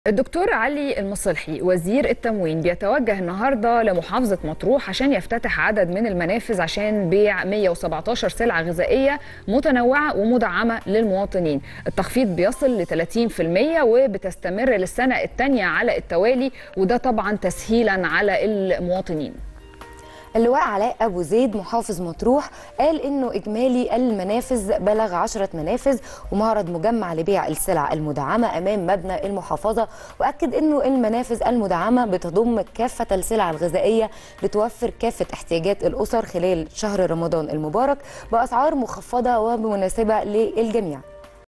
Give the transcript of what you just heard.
الدكتور علي المصلحي وزير التموين بيتوجه النهارده لمحافظه مطروح عشان يفتتح عدد من المنافذ عشان بيع 117 سلعه غذائيه متنوعه ومدعمه للمواطنين. التخفيض بيصل ل 30% وبتستمر للسنه الثانيه على التوالي وده طبعا تسهيلا على المواطنين. اللواء علاء ابو زيد محافظ مطروح قال انه اجمالي المنافذ بلغ 10 منافذ ومعرض مجمع لبيع السلع المدعمه امام مبنى المحافظه واكد انه المنافذ المدعمه بتضم كافه السلع الغذائيه بتوفر كافه احتياجات الاسر خلال شهر رمضان المبارك باسعار مخفضه ومناسبه للجميع